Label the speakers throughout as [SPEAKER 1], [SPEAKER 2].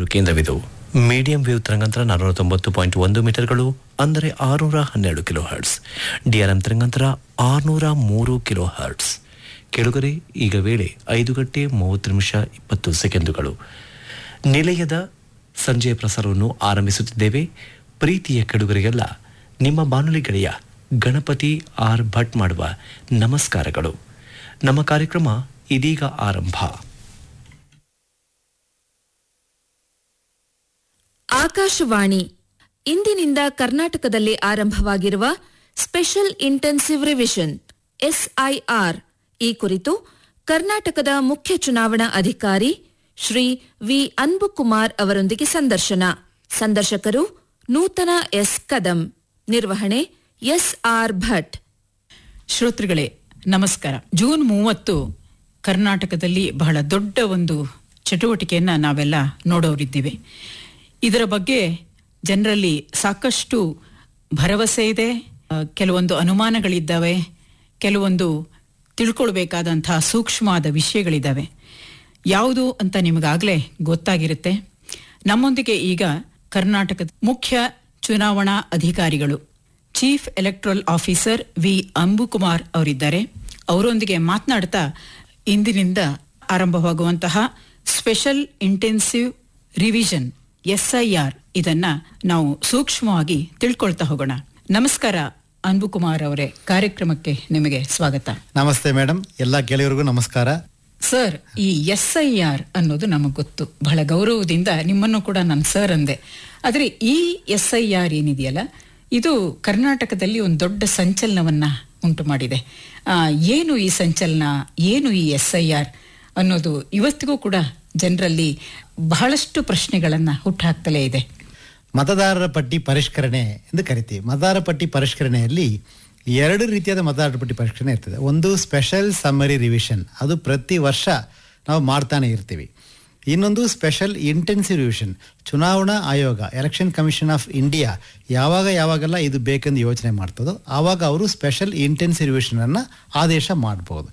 [SPEAKER 1] Bengaluru ಕೇಂದ್ರವಿದು medium wave ತರಂಗಾಂತರ ನಾನ್ನೂರ ತೊಂಬತ್ತು ಪಾಯಿಂಟ್ ಒಂದು ಮೀಟರ್ಗಳು ಅಂದರೆ ಆರುನೂರ ಹನ್ನೆರಡು ಕಿಲೋ ಹರ್ಟ್ಸ್ ಡಿಆರ್ಎಂ ತರಂಗಾಂತರ ಆರುನೂರ ಮೂರು ಕಿಲೋ ಹರ್ಟ್ಸ್ ಕೆಳಗರೆ ಈಗ ವೇಳೆ ಐದು ಗಂಟೆ ಮೂವತ್ತು ನಿಮಿಷ ಇಪ್ಪತ್ತು ಸೆಕೆಂಡುಗಳು ನಿಲಯದ ಸಂಜೆಯ ಪ್ರಸಾರವನ್ನು ಆರಂಭಿಸುತ್ತಿದ್ದೇವೆ ಪ್ರೀತಿಯ ಕೆಡುಗರಿಗೆಲ್ಲ ನಿಮ್ಮ ಬಾನುಲಿ ಗೆಳೆಯ ಗಣಪತಿ ಆರ್ ಭಟ್ ಮಾಡುವ ನಮಸ್ಕಾರಗಳು ನಮ್ಮ ಕಾರ್ಯಕ್ರಮ ಇದೀಗ ಆರಂಭ
[SPEAKER 2] ಆಕಾಶವಾಣಿ ಇಂದಿನಿಂದ ಕರ್ನಾಟಕದಲ್ಲಿ ಆರಂಭವಾಗಿರುವ ಸ್ಪೆಷಲ್ ಇಂಟೆನ್ಸಿವ್ ರಿವಿಷನ್ ಎಸ್ಐಆರ್ ಈ ಕುರಿತು ಕರ್ನಾಟಕದ ಮುಖ್ಯ ಚುನಾವಣಾ ಅಧಿಕಾರಿ ಶ್ರೀ ವಿ ಅನ್ಬುಕುಮಾರ್ ಅವರೊಂದಿಗೆ ಸಂದರ್ಶನ ಸಂದರ್ಶಕರು ನೂತನ ಎಸ್ ಕದಂ ನಿರ್ವಹಣೆ ಎಸ್ ಆರ್ ಭಟ್
[SPEAKER 3] ಶ್ರೋತೃಗಳೇ ನಮಸ್ಕಾರ ಜೂನ್ ಮೂವತ್ತು ಕರ್ನಾಟಕದಲ್ಲಿ ಬಹಳ ದೊಡ್ಡ ಒಂದು ಚಟುವಟಿಕೆಯನ್ನ ನಾವೆಲ್ಲ ನೋಡೋರಿದ್ದೀವಿ ಇದರ ಬಗ್ಗೆ ಜನರಲ್ಲಿ ಸಾಕಷ್ಟು ಭರವಸೆ ಇದೆ ಆ, ಕೆಲವೊಂದು ಅನುಮಾನಗಳಿದ್ದಾವೆ ಕೆಲವೊಂದು ತಿಳ್ಕೊಳ್ಬೇಕಾದಂತಹ ಸೂಕ್ಷ್ಮವಾದ ವಿಷಯಗಳಿದ್ದಾವೆ ಯಾವುದು ಅಂತ ನಿಮಗಾಗಲೇ ಗೊತ್ತಾಗಿರುತ್ತೆ ನಮ್ಮೊಂದಿಗೆ ಈಗ ಕರ್ನಾಟಕದ ಮುಖ್ಯ ಚುನಾವಣಾ ಅಧಿಕಾರಿಗಳು chief electoral officer V Anbukumar ಅವರಿದ್ದಾರೆ ಅವರೊಂದಿಗೆ ಮಾತನಾಡ್ತಾ ಇಂದಿನಿಂದ ಆರಂಭವಾಗುವಂತಹ ಸ್ಪೆಷಲ್ ಇಂಟೆನ್ಸಿವ್ ರಿವಿಷನ್ ಎಸ್ಐಆರ್ ಇದನ್ನ ನಾವು ಸೂಕ್ಷ್ಮವಾಗಿ ತಿಳ್ಕೊಳ್ತಾ ಹೋಗೋಣ ನಮಸ್ಕಾರ ಅನ್ಬುಕುಮಾರ್ ಅವರೇ ಕಾರ್ಯಕ್ರಮಕ್ಕೆ ನಿಮಗೆ ಸ್ವಾಗತ
[SPEAKER 4] ನಮಸ್ತೆ ಮೇಡಮ್ ಎಲ್ಲ ಗೆಳೆಯರಿಗೂ ನಮಸ್ಕಾರ
[SPEAKER 3] ಸರ್ ಈ ಎಸ್ ಐ ಆರ್ ಅನ್ನೋದು ನಮಗೆ ಗೊತ್ತು ಬಹಳ ಗೌರವದಿಂದ ನಿಮ್ಮನ್ನು ಕೂಡ ನಾನು ಸರ್ ಅಂದೆ ಆದರೆ ಈ ಎಸ್ ಐ ಆರ್ ಏನಿದೆಯಲ್ಲ ಇದು ಕರ್ನಾಟಕದಲ್ಲಿ ಒಂದು ದೊಡ್ಡ ಸಂಚಲನವನ್ನ ಉಂಟು ಮಾಡಿದೆ ಆ, ಏನು ಈ ಸಂಚಲನ ಏನು ಈ ಎಸ್ ಐ ಆರ್ ಅನ್ನೋದು ಇವತ್ತಿಗೂ ಕೂಡ ಜನರಲ್ಲಿ ಬಹಳಷ್ಟು ಪ್ರಶ್ನೆಗಳನ್ನ ಹುಟ್ಟುಹಾಕ್ತಲೇ ಇದೆ
[SPEAKER 4] ಮತದಾರರ ಪಟ್ಟಿ ಪರಿಷ್ಕರಣೆ ಎಂದು ಕರಿತೀವಿ ಮತದಾರರ ಪಟ್ಟಿ ಪರಿಷ್ಕರಣೆಯಲ್ಲಿ ಎರಡು ರೀತಿಯಾದ ಮತದಾರರ ಪಟ್ಟಿ ಪರಿಷ್ಕರಣೆ ಇರ್ತದೆ ಒಂದು ಸ್ಪೆಷಲ್ ಸಮ್ಮರಿ ರಿವಿಷನ್ ಅದು ಪ್ರತಿ ವರ್ಷ ನಾವು ಮಾಡ್ತಾನೆ ಇರ್ತೀವಿ ಇನ್ನೊಂದು ಸ್ಪೆಷಲ್ ಇಂಟೆನ್ಸಿವ್ ರಿವಿಷನ್ ಚುನಾವಣಾ ಆಯೋಗ ಎಲೆಕ್ಷನ್ ಕಮಿಷನ್ ಆಫ್ ಇಂಡಿಯಾ ಯಾವಾಗ ಯಾವಾಗೆಲ್ಲ ಇದು ಬೇಕೆಂದು ಯೋಚನೆ ಮಾಡ್ತದೋ ಆವಾಗ ಅವರು ಸ್ಪೆಷಲ್ ಇಂಟೆನ್ಸಿವ್ ರಿವಿಷನ್ ಅನ್ನ ಆದೇಶ ಮಾಡಬಹುದು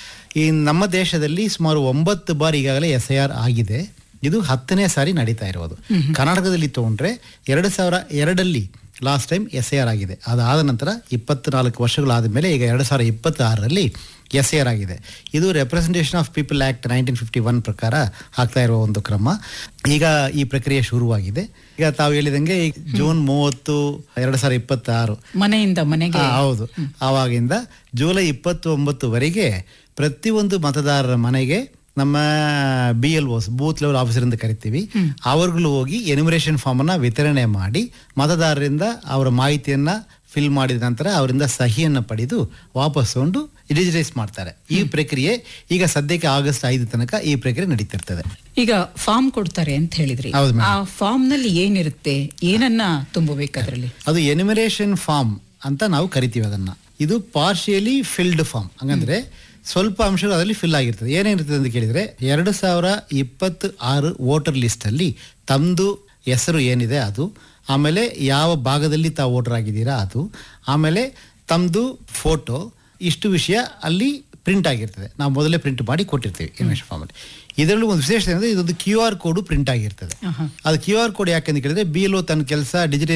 [SPEAKER 4] ಈ ನಮ್ಮ ದೇಶದಲ್ಲಿ ಸುಮಾರು ಒಂಬತ್ತು ಬಾರಿ ಈಗಾಗಲೇ ಎಸ್ ಐ ಆರ್ ಆಗಿದೆ ಇದು ಹತ್ತನೇ ಸಾರಿ ನಡೀತಾ ಇರೋದು ಕರ್ನಾಟಕದಲ್ಲಿ ತಗೊಂಡ್ರೆ ಎರಡು ಸಾವಿರ ಎರಡಲ್ಲಿ last time S I R ಆಗಿದೆ ಅದಾದ ನಂತರ ಇಪ್ಪತ್ನಾಲ್ಕು ವರ್ಷಗಳಾದ ಮೇಲೆ ಈಗ ಎರಡು ಸಾವಿರ ಇಪ್ಪತ್ತಾರರಲ್ಲಿ ಎಸ್ ಐ ಆರ್ ಆಗಿದೆ ಇದು representation of people act nineteen fifty one ಪ್ರಕಾರ ಆಗ್ತಾ ಇರುವ ಒಂದು ಕ್ರಮ ಈಗ ಈ ಪ್ರಕ್ರಿಯೆ ಶುರುವಾಗಿದೆ ಈಗ ತಾವು ಹೇಳಿದಂಗೆ ಈ ಜೂನ್ ಮೂವತ್ತು ಎರಡು ಸಾವಿರ ಇಪ್ಪತ್ತಾರು
[SPEAKER 3] ಮನೆಯಿಂದ ಮನೆಗೆ
[SPEAKER 4] ಆ, ಹೌದು ಆವಾಗಿಂದ ಜುಲೈ ಇಪ್ಪತ್ತೊಂಬತ್ತುವರೆಗೆ ಪ್ರತಿಯೊಂದು ಮತದಾರರ ಮನೆಗೆ ನಮ್ಮ B L Os booth level officer ಅಂತ ಕರಿತೀವಿ ಅವರುಗಳು ಹೋಗಿ ಎನಿಮರೇಷನ್ ಫಾರ್ಮ್ ಅನ್ನ ವಿತರಣೆ ಮಾಡಿ ಮತದಾರರಿಂದ ಅವರ ಮಾಹಿತಿಯನ್ನ ಫಿಲ್ ಮಾಡಿದ ನಂತರ ಅವರಿಂದ ಸಹಿಯನ್ನ ಪಡೆದು ವಾಪಸ್ ತಗೊಂಡು ಡಿಜಿಟೈಸ್ ಮಾಡ್ತಾರೆ ಈ ಪ್ರಕ್ರಿಯೆ ಈಗ ಸದ್ಯಕ್ಕೆ ಆಗಸ್ಟ್ ಐದು ತನಕ ಈ ಪ್ರಕ್ರಿಯೆ ನಡೀತಿರ್ತದೆ
[SPEAKER 3] ಈಗ ಫಾರ್ಮ್ ಕೊಡ್ತಾರೆ ಅಂತ ಹೇಳಿದ್ರಿ
[SPEAKER 4] ಹೌದು madam.
[SPEAKER 3] ಆ ಫಾರ್ಮ್ ನಲ್ಲಿ ಏನಿರುತ್ತೆ ಏನನ್ನ ತುಂಬಬೇಕು ಅದರಲ್ಲಿ
[SPEAKER 4] ಅದು ಎನಿಮರೇಷನ್ ಫಾರ್ಮ್ ಅಂತ ನಾವು ಕರಿತೀವಿ ಅದನ್ನ ಇದು ಪಾರ್ಶಿಯಲಿ ಫಿಲ್ಡ್ ಫಾರ್ಮ್ ಹಂಗಂದ್ರೆ ಸ್ವಲ್ಪ ಅಂಶಗಳು ಅದರಲ್ಲಿ ಫಿಲ್ ಆಗಿರ್ತದೆ ಏನೇನಿರ್ತದೆ ಅಂತ ಕೇಳಿದ್ರೆ ಎರಡು ಸಾವಿರ ಇಪ್ಪತ್ತು ಆರು ವೋಟರ್ ಲಿಸ್ಟ್ ಅಲ್ಲಿ ತಮ್ಮದು ಹೆಸರು ಏನಿದೆ ಅದು ಆಮೇಲೆ ಯಾವ ಭಾಗದಲ್ಲಿ ತಾವು ವೋಟರ್ ಆಗಿದ್ದೀರಾ ಅದು ಆಮೇಲೆ ತಮ್ಮದು ಫೋಟೋ ಇಷ್ಟು ವಿಷಯ ಅಲ್ಲಿ ಪ್ರಿಂಟ್ ಆಗಿರ್ತದೆ ನಾವು ಮೊದಲೇ ಪ್ರಿಂಟ್ ಮಾಡಿ ಕೊಟ್ಟಿರ್ತೀವಿ ಇನ್ವೆಸ್ಟ್ ಫಾರ್ಮಲ್ಲಿ ಇದರಲ್ಲಿ ಒಂದು ವಿಶೇಷತೆ ಅಂದರೆ ಇದೊಂದು ಕ್ಯೂ ಆರ್ ಕೋಡು ಪ್ರಿಂಟ್ ಆಗಿರ್ತದೆ ಅದು ಕ್ಯೂ ಆರ್ ಕೋಡ್ ಯಾಕಂತ ಕೇಳಿದ್ರೆ ಬಿ ಎಲ್ ತನ್ನ ಕೆಲಸ ಡಿಜಿಟಲ್